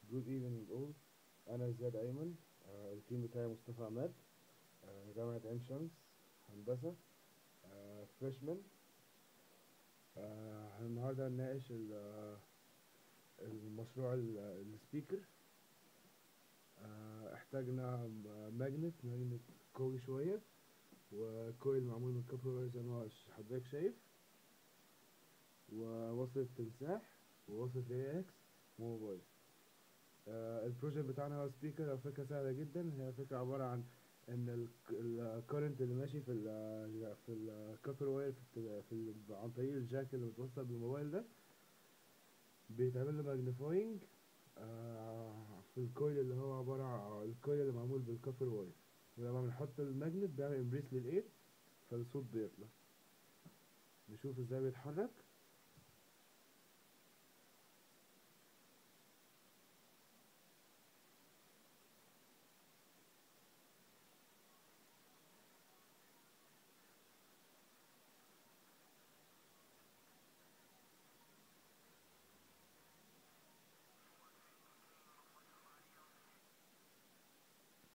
جود ايفنينج اول انا زياد ايمن آه، التيم بتاعي مصطفى عماد آه، جامعة عين شمس هندسة فريشمان النهاردة هنناقش ال- آه، المشروع ال- السبيكر آه، احتاجنا ماجنت ماجنت قوي شوية وكويل معمول من كوبر واير زي ما حضرتك شايف ووصلة تمساح ووصلة اي اكس وموبايل آه، البروجكت بتاعنا هو سبيكر هو فكرة سهلة جدا هي فكرة عبارة عن ان الكورنت اللي ماشي في ال في الكوبر واير في, التل- في ال- عن طريق الجاك اللي متوصل بالموبايل ده بيتعمل له ماجنيفاينج في الكويل اللي هو عبارة عن الكويل اللي معمول بالكوبر واير ولما بنحط الماجنت بيعمل امبريس للايد فالصوت بيطلع نشوف ازاي بيتحرك